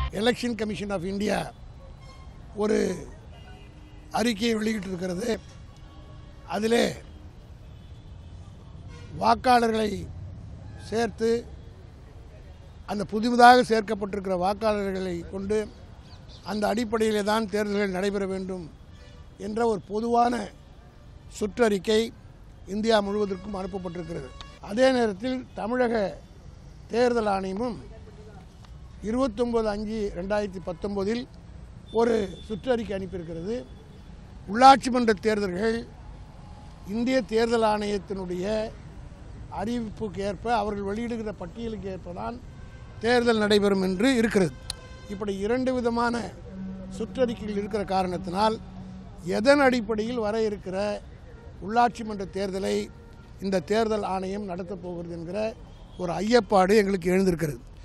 election commission of India ஒரு அறிக்கையை வெளியிட்டிருக்கிறது அதிலே வாக்காளர்களை சேர்த்து அந்த புதிதாக சேர்க்கப்பட்டிருக்கிற வாக்காளர்களை கொண்டு அந்த அடிப்படையிலே தான் தேர்தல்கள் நடைபெற வேண்டும் என்ற ஒரு பொதுவான சுற்றறிக்கை இந்தியா முழுவதற்கும் அனுப்பப்பட்டிருக்கிறது அதே நேரத்தில் தமிழக தேர்தல் ஆணையமும் இருபத்தொம்போது அஞ்சு ரெண்டாயிரத்தி பத்தொம்போதில் ஒரு சுற்றறிக்கை அனுப்பியிருக்கிறது உள்ளாட்சி மன்ற தேர்தல்கள் இந்திய தேர்தல் ஆணையத்தினுடைய அறிவிப்புக்கு ஏற்ப அவர்கள் வெளியிடுகிற பட்டியலுக்கு ஏற்ப தான் தேர்தல் நடைபெறும் என்று இருக்கிறது இப்படி இரண்டு விதமான சுற்றறிக்கைகள் இருக்கிற காரணத்தினால் எதன் அடிப்படையில் வர இருக்கிற உள்ளாட்சி மன்ற தேர்தலை இந்த தேர்தல் ஆணையம் நடத்தப் போகிறது என்கிற ஒரு ஐயப்பாடு எங்களுக்கு எழுந்திருக்கிறது